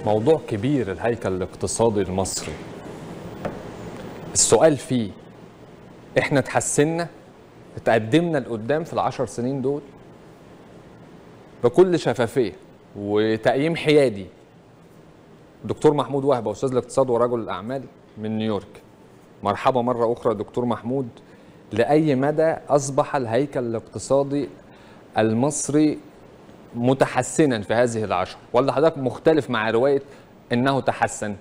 موضوع كبير الهيكل الاقتصادي المصري السؤال فيه احنا تحسنا اتقدمنا لقدام في العشر سنين دول بكل شفافيه وتقييم حيادي دكتور محمود وهبه استاذ الاقتصاد ورجل الاعمال من نيويورك مرحبا مره اخرى دكتور محمود لاي مدى اصبح الهيكل الاقتصادي المصري متحسنا في هذه العشر ولا حضرتك مختلف مع روايه انه تحسن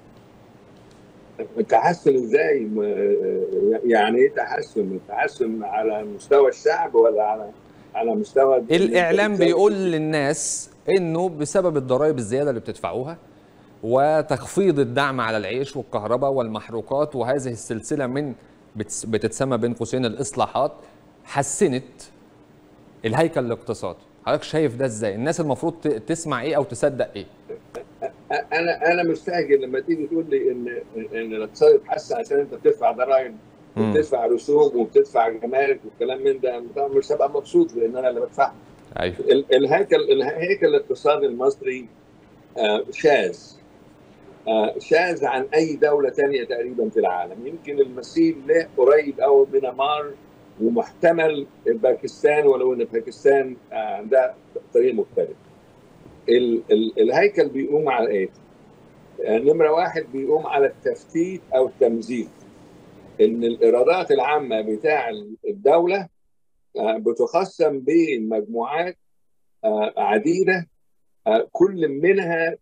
تحسن ازاي يعني ايه تحسن تحسن على مستوى الشعب ولا على على مستوى الاعلام بيقول للناس انه بسبب الضرائب الزياده اللي بتدفعوها وتخفيض الدعم على العيش والكهرباء والمحروقات وهذه السلسله من بتتسمى بين قوسين الاصلاحات حسنت الهيكل الاقتصادي حضرتك شايف ده ازاي الناس المفروض تسمع ايه او تصدق ايه انا انا مستعجل لما تيجي تقول لي ان ان الاقتصاد اتحسن عشان انت بتدفع ضرائب وبتدفع رسوم وبتدفع جمارك والكلام من ده طبعا مش هبقى مبسوط لان انا اللي بدفعها ايوه الهيكل الهيكل الاقتصادي المصري شاذ شاذ عن اي دوله ثانيه تقريبا في العالم يمكن المثيل له قريب قوي ميانمار ومحتمل باكستان ولو ان باكستان عندها طريق مختلف ال ال الهيكل بيقوم على ايه؟ نمره واحد بيقوم على التفتيت او التمزيق ان الايرادات العامه بتاع الدوله بتقسم بين مجموعات عديده كل منها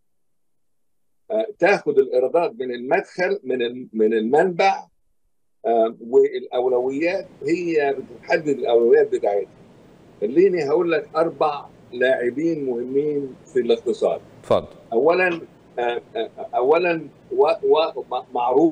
تاخد الايرادات من المدخل من من المنبع والاولويات هي بتحدد الاولويات بتاعتها خليني هقول لك اربع لاعبين مهمين في الاقتصاد اتفضل اولا اولا و و معروف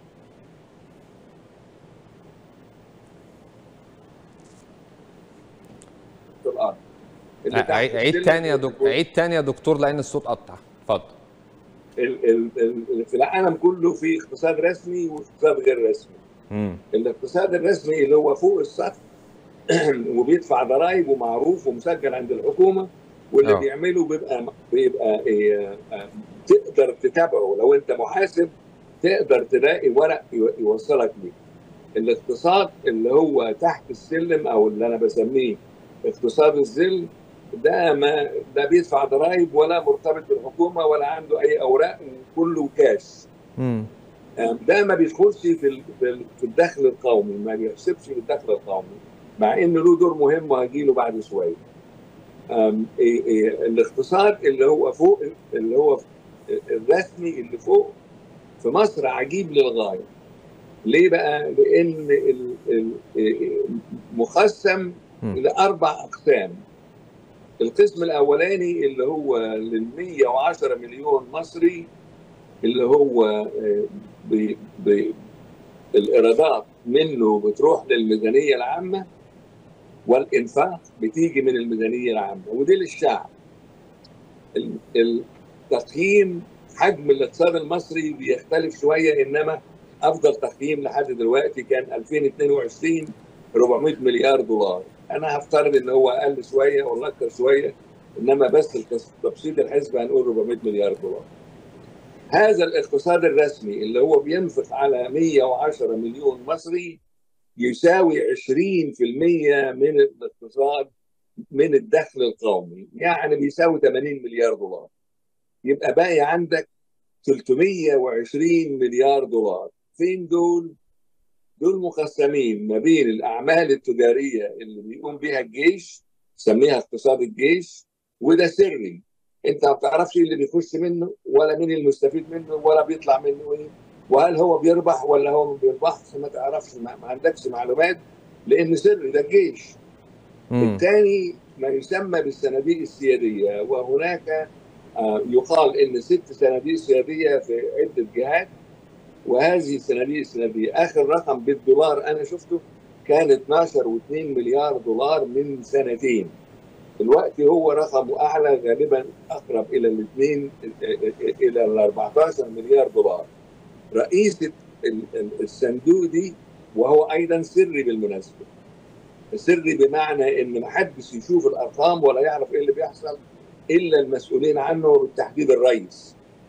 في الارض عيد تاني يا دكتور عيد تاني يا دكتور لان الصوت قطع اتفضل ال ال ال في العالم كله في اقتصاد رسمي واقتصاد غير رسمي مم. الاقتصاد الرسمي اللي هو فوق السطح وبيدفع ضرائب ومعروف ومسجل عند الحكومه واللي آه. بيعمله بيبقى بيبقى إيه آه، تقدر تتابعه لو انت محاسب تقدر تلاقي ورق يو- يوصلك ليه الاقتصاد اللي هو تحت السلم او اللي انا بسميه اقتصاد الظل ده ما ده بيدفع ضرائب ولا مرتبط بالحكومه ولا عنده اي اوراق وكله كاش مم. ده ما بيدخلش في ال- في ال- في الدخل القومي ما بيحسبش في الدخل القومي مع انه له دور مهم وهجيله بعد شويه أم، إيه إيه الاقتصاد اللي هو فوق اللي هو الرسمي اللي فوق في مصر عجيب للغايه ليه بقى؟ لان ال- ال- إيه مقسم مم. لاربع اقسام القسم الاولاني اللي هو لل 110 مليون مصري اللي هو آه، بي بي الايرادات منه بتروح للميزانيه العامه والانفاق بتيجي من الميزانيه العامه ودي للشعب ال- التقييم حجم الاقتصاد المصري بيختلف شويه انما افضل تقييم لحد دلوقتي كان 2022 400 مليار دولار انا هفترض ان هو اقل شويه ولا اكثر شويه انما بس تبسيط الحسبه هنقول 400 مليار دولار هذا الاقتصاد الرسمي اللي هو بينفق على 110 مليون مصري يساوي 20% من الاقتصاد من الدخل القومي يعني بيساوي 80 مليار دولار يبقى باقي عندك 320 مليار دولار فين دول؟ دول مقسمين ما بين الاعمال التجاريه اللي بيقوم بها الجيش سميها اقتصاد الجيش وده سري انت ما بتعرفش ايه اللي بيخش منه ولا مين المستفيد منه ولا بيطلع منه ايه وهل هو بيربح ولا هو ما بيربحش ما تعرفش ما ما عندكش معلومات لان سري ده الجيش مم. الثاني ما يسمى بالصناديق السياديه وهناك آه، يقال ان ست صناديق سياديه في عده جهات وهذه الصناديق السياديه اخر رقم بالدولار انا شفته كان 12.2 مليار دولار من سنتين دلوقتي هو رقمه اعلى غالبا اقرب الى الاثنين الى ال 14 مليار دولار رئيس ال- ال- الصندوق دي وهو ايضا سري بالمناسبه سري بمعنى ان ما حدش يشوف الارقام ولا يعرف ايه اللي بيحصل الا المسؤولين عنه بالتحديد الرئيس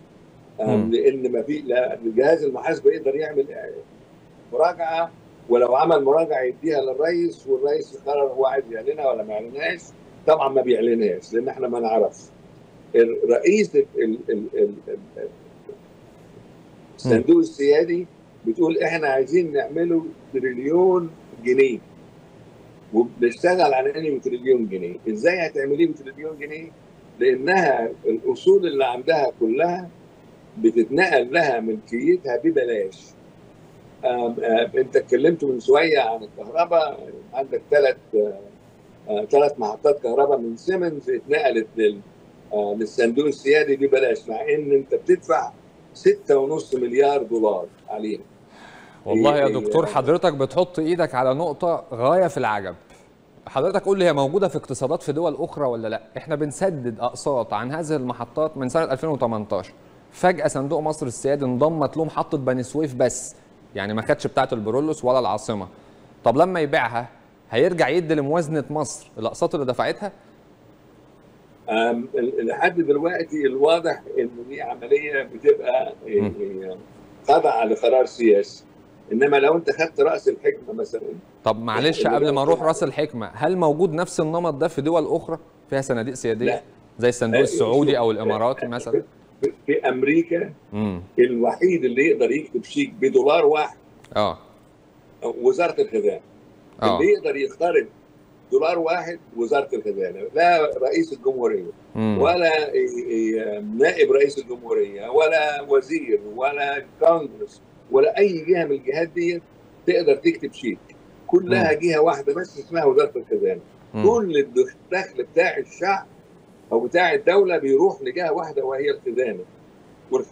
آم، لان ما في لا جهاز المحاسبه يقدر يعمل مراجعه ولو عمل مراجعه يديها للرئيس والرئيس يقرر هو عايز يعلنها ولا ما يعلنهاش طبعا ما بيعلنهاش لان احنا ما نعرفش الرئيس ال- ال- ال- ال- ال- الصندوق السيادي بتقول احنا عايزين نعمله تريليون جنيه وبنشتغل على انه تريليون جنيه ازاي هتعمليه بتريليون جنيه لانها الاصول اللي عندها كلها بتتنقل لها ملكيتها ببلاش آم، آم، انت اتكلمت من شويه عن الكهرباء عندك ثلاث ثلاث محطات كهرباء من سيمنز اتنقلت لل آه، للصندوق السيادي ببلاش مع ان انت بتدفع 6.5 مليار دولار عليها والله يا هي- دكتور حضرتك بتحط ايدك على نقطة غاية في العجب حضرتك قول لي هي موجودة في اقتصادات في دول أخرى ولا لا احنا بنسدد أقساط عن هذه المحطات من سنة 2018 فجأة صندوق مصر السيادي انضمت له محطة بني سويف بس يعني ما خدش بتاعة البرولوس ولا العاصمة طب لما يبيعها هيرجع يدي لموازنة مصر الأقساط اللي دفعتها آم، ال- لحد دلوقتي الواضح ان دي عمليه بتبقى آه، آه، خاضعه لقرار سياسي انما لو انت خدت راس الحكمه مثلا طب معلش اللي قبل ما هو- اروح راس الحكمة هل موجود نفس النمط ده في دول أخرى فيها صناديق سيادية لا. زي الصندوق لا، السعودي أو شوف، الإماراتي مثلا في- في امريكا امم الوحيد اللي يقدر يكتب شيك بدولار واحد اه وزاره الخزانه اه اللي يقدر يخترق دولار واحد وزاره الخزانه لا رئيس الجمهوريه مم. ولا إيه إيه نائب رئيس الجمهوريه ولا وزير ولا كونجرس ولا اي جهه من الجهات دي تقدر تكتب شيك كلها جهه واحده بس اسمها وزاره الخزانه مم. كل الدخل بتاع الشعب او بتاع الدوله بيروح لجهه واحده وهي الخزانه والخ-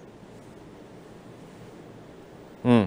مم.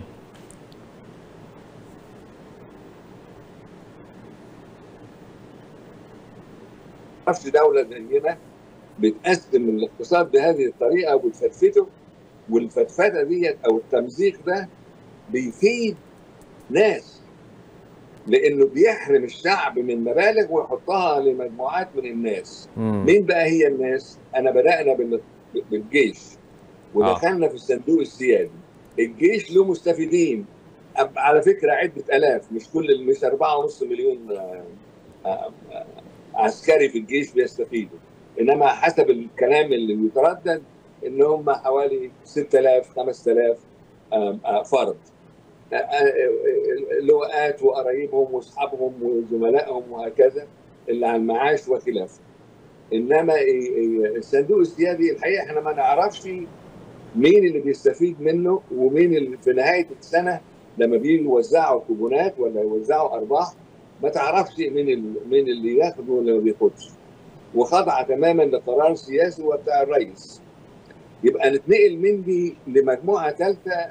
نفس دوله زينا بتقسم الاقتصاد بهذه الطريقه وبتفتفته والفتفته ديت او التمزيق ده بيفيد ناس لانه بيحرم الشعب من مبالغ ويحطها لمجموعات من الناس مم. مين بقى هي الناس انا بدانا بال- بالجيش ودخلنا في الصندوق السيادي الجيش له مستفيدين أب- على فكره عده الاف مش كل مش 4.5 مليون آه، آه، آه، عسكري في الجيش بيستفيدوا انما حسب الكلام اللي يتردد ان هم حوالي 6000 5000 آم، آه، فرد آه، آه، لواءات وقرايبهم واصحابهم وزملائهم وهكذا اللي على المعاش وخلافه انما إيه- إيه الصندوق السيادي الحقيقه احنا ما نعرفش مين اللي بيستفيد منه ومين اللي في نهايه السنه لما بيوزعوا كوبونات ولا يوزعوا ارباح ما تعرفش مين ال- مين اللي ياخد ولا ما بياخدش وخاضعه تماما لقرار سياسي وبتاع الرئيس يبقى نتنقل من دي لمجموعه ثالثه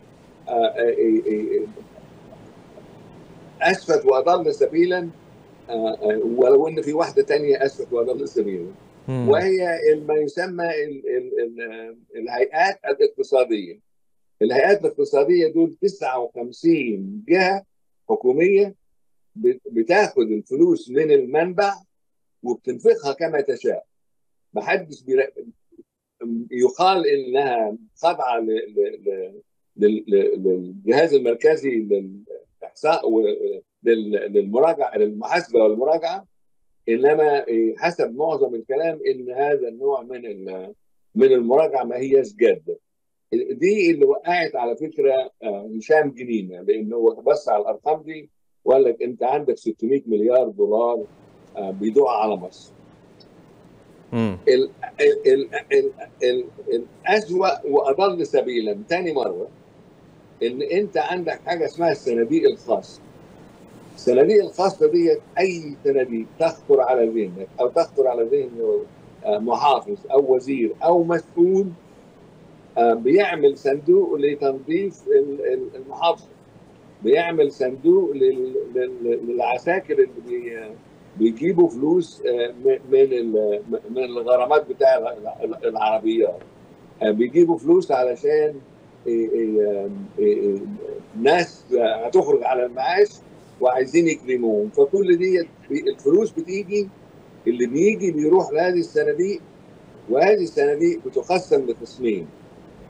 اسفت واضل سبيلا آه، آه، ولو ان في واحده تانية اسفت واضل سبيلا مم. وهي ما يسمى ال ال ال الهيئات الاقتصاديه. الهيئات الاقتصاديه دول 59 جهه حكوميه بت- بتاخد الفلوس من المنبع وبتنفقها كما تشاء. محدش بيرا... يقال انها خاضعه ل... ل... ل... لل- لل- للجهاز المركزي للاحصاء و- لل- للمراجعه للمحاسبه والمراجعه انما إيه، حسب معظم الكلام ان هذا النوع من ال- من المراجعه ما هياش جاده. دي اللي وقعت على فكره آه، هشام جنينه لانه هو بص على الارقام دي وقال لك انت عندك 600 مليار دولار آه، بيدوع على مصر. مم. ال ال ال ال ال الأسوأ وأضل سبيلا تاني مرة إن أنت عندك حاجة اسمها الصناديق الخاصة الصناديق الخاصة ديت أي صناديق تخطر على ذهنك أو تخطر على ذهن آه، محافظ أو وزير أو مسؤول آه، بيعمل صندوق لتنظيف ال- ال- المحافظة بيعمل صندوق لل- لل- للعساكر اللي بي بيجيبوا فلوس آه، م- من ال- من الغرامات بتاع الع- العربيات آه، بيجيبوا فلوس علشان إيه إيه إيه إيه ناس آه، هتخرج على المعاش وعايزين يكرموهم فكل دي الفلوس بتيجي اللي بيجي بيروح لهذه الصناديق وهذه الصناديق بتقسم لقسمين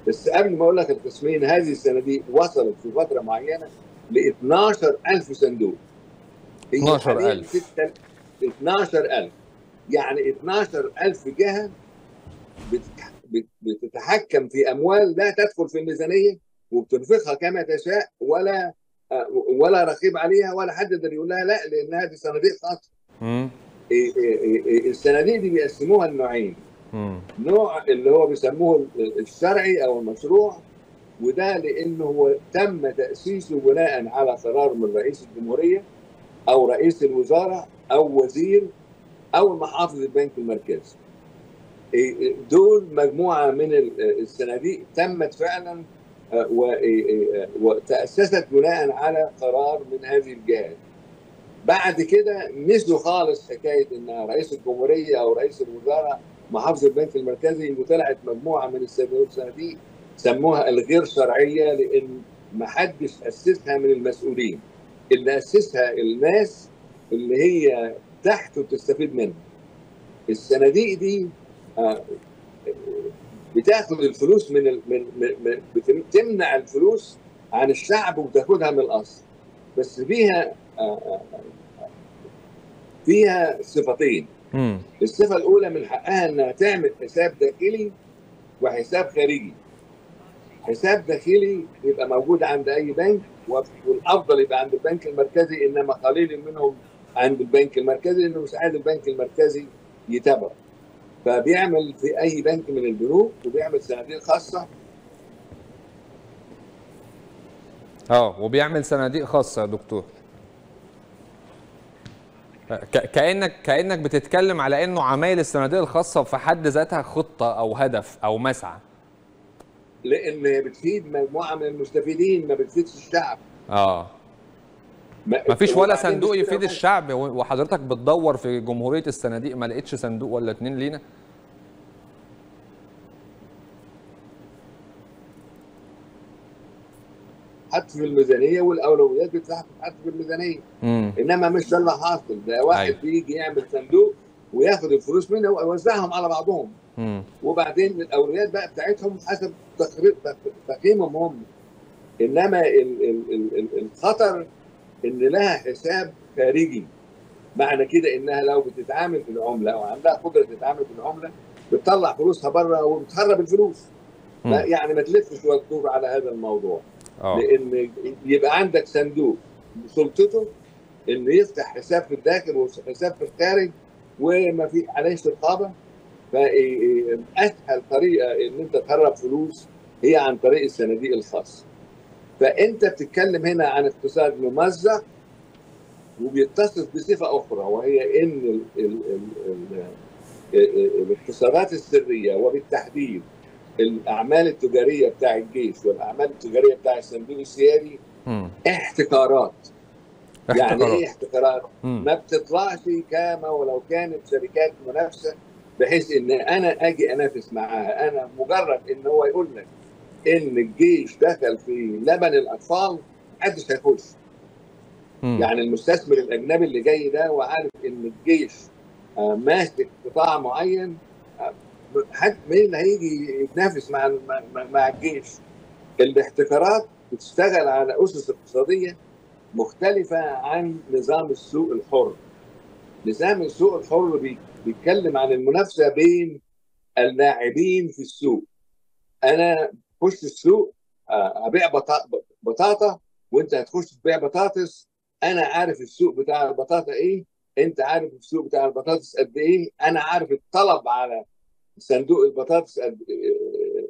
بس قبل ما اقول لك القسمين هذه الصناديق وصلت في فتره معينه ل 12000 صندوق هي 12,000. حالياً ستة- 12000 يعني 12000 جهه بتتح- بت- بتتحكم في اموال لا تدخل في الميزانيه وبتنفقها كما تشاء ولا آه، ولا رقيب عليها ولا حد يقدر يقول لها لا لان هذه صناديق خاصه مم. إيه إيه إيه إيه الصناديق دي بيقسموها لنوعين مم. نوع اللي هو بيسموه الشرعي او المشروع وده لانه هو تم تاسيسه بناء على قرار من رئيس الجمهوريه او رئيس الوزاره او وزير او محافظ البنك المركزي. إيه إيه دول مجموعه من ال- الصناديق تمت فعلا آه، و- إيه إيه وتاسست بناء على قرار من هذه الجهات. بعد كده نسوا خالص حكايه ان رئيس الجمهوريه او رئيس الوزاره محافظ البنك المركزي وطلعت مجموعه من الصناديق سموها الغير شرعيه لان ما حدش اسسها من المسؤولين اللي اسسها الناس اللي هي تحت وتستفيد منها الصناديق دي آه، بتاخد الفلوس من ال- من من- من- بتم- تمنع الفلوس عن الشعب وتاخدها من الاصل بس فيها آه، آه، آه، فيها صفتين مم. الصفة الأولى من حقها إنها تعمل حساب داخلي وحساب خارجي. حساب داخلي يبقى موجود عند أي بنك والأفضل يبقى عند البنك المركزي إنما قليل منهم عند البنك المركزي لأنه مش عايز البنك المركزي يتابع. فبيعمل في أي بنك من البنوك وبيعمل صناديق خاصة اه وبيعمل صناديق خاصه يا دكتور ك- كانك كانك بتتكلم على انه عمايل الصناديق الخاصه في حد ذاتها خطه او هدف او مسعى لأن هي بتفيد مجموعة من المستفيدين ما بتفيدش الشعب. اه ما فيش ولا وبعدين صندوق مش كده يفيد بس. الشعب و- وحضرتك بتدور في جمهوريه الصناديق ما لقيتش صندوق ولا اتنين لينا حتى في الميزانية والأولويات بتتحط في الميزانية. امم انما مش ده اللي حاصل ده واحد أيوة. بيجي يعمل صندوق وياخد الفلوس منه ويوزعهم على بعضهم امم وبعدين الاولويات بقى بتاعتهم حسب تقرير- تقييمهم هم انما ال- ال- ال- ال- الخطر ان لها حساب خارجي معنى كده انها لو بتتعامل في العمله او عندها قدره تتعامل في العمله بتطلع فلوسها بره وبتهرب الفلوس لا، يعني ما تلفش وتدور على هذا الموضوع اه لان يبقى عندك صندوق بسلطته انه يفتح حساب في الداخل وحساب في الخارج وما في عليهش رقابه فاسهل طريقه ان انت تهرب فلوس هي عن طريق الصناديق الخاصه فانت بتتكلم هنا عن اقتصاد ممزق وبيتصف بصفه اخرى وهي ان ال ال ال ال الاقتصادات السريه وبالتحديد الاعمال التجاريه بتاع الجيش والاعمال التجاريه بتاع الصندوق السيادي امم احتكارات يعني ايه احتكارات؟ مم. ما بتطلعش كما ولو كانت شركات منافسه بحيث ان انا اجي انافس معاها انا مجرد ان هو يقول لك ان الجيش دخل في لبن الاطفال محدش هيخش مم. يعني المستثمر الاجنبي اللي جاي ده وعارف ان الجيش آه، ماسك قطاع معين آه، حد مين اللي هيجي يتنافس مع مع- مع الجيش الاحتكارات بتشتغل على اسس اقتصاديه مختلفه عن نظام السوق الحر نظام السوق الحر بي- بيتكلم عن المنافسه بين اللاعبين في السوق انا اخش السوق آه، ابيع بطا- بطاطا وانت هتخش تبيع بطاطس انا عارف السوق بتاع البطاطا ايه انت عارف السوق بتاع البطاطس قد ايه انا عارف الطلب على صندوق البطاطس قد إيه.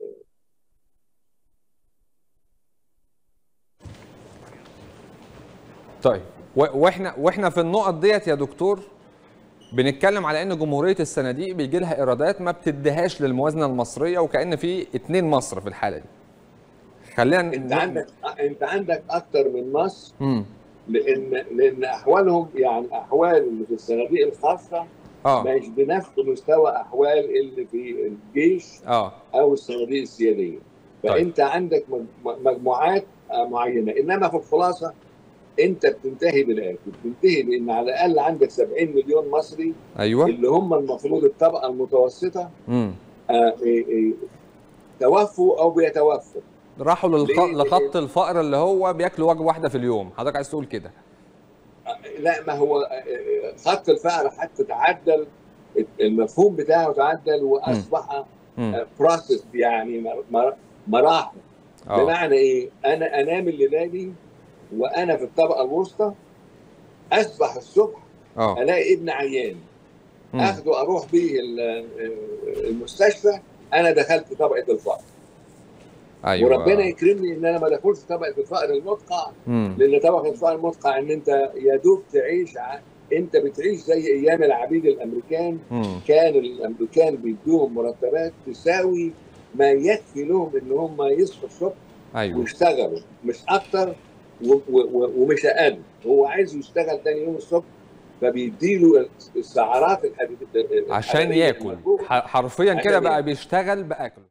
طيب و- واحنا واحنا في النقط ديت يا دكتور بنتكلم على ان جمهوريه الصناديق بيجي لها ايرادات ما بتديهاش للموازنه المصريه وكان في اتنين مصر في الحاله دي خلينا انت عندك انت عندك اكتر من مصر امم لان لان احوالهم يعني احوال اللي في الصناديق الخاصه اه مش بنفس مستوى احوال اللي في الجيش اه او الصناديق السياديه فانت عندك مج- مجموعات آه، معينه انما في الخلاصه انت بتنتهي بالاتي بتنتهي بان على الاقل عندك 70 مليون مصري ايوه اللي هم المفروض الطبقه المتوسطه امم آه، إيه، إيه، توفوا او بيتوفوا راحوا للخ... ليه؟ لخط الفقر اللي هو بياكلوا وجبه واحده في اليوم حضرتك عايز تقول كده لا ما هو خط الفقر حتى تعدل المفهوم بتاعه تعدل واصبح مم. بروسيس يعني مر- مر- مراحل اه بمعنى ايه؟ انا انام الليله دي وانا في الطبقه الوسطى اصبح الصبح اه الاقي ابن عيان مم. اخده اروح بيه ال- المستشفى انا دخلت طبقه الفقر ايوه وربنا يكرمني ان انا ما ادخلش طبقه الفقر المدقع مم. لان طبقه الفقر المدقع ان انت يا دوب تعيش ع... انت بتعيش زي ايام العبيد الامريكان مم. كان الامريكان بيدوهم مرتبات تساوي ما يكفي لهم ان هم يصحوا الصبح ايوه ويشتغلوا مش اكتر و... و... و... ومش اقل هو عايز يشتغل تاني يوم الصبح فبيديله السعرات الحديد عشان ياكل ح- حرفيا عشان كده بقى ياكل. بيشتغل باكله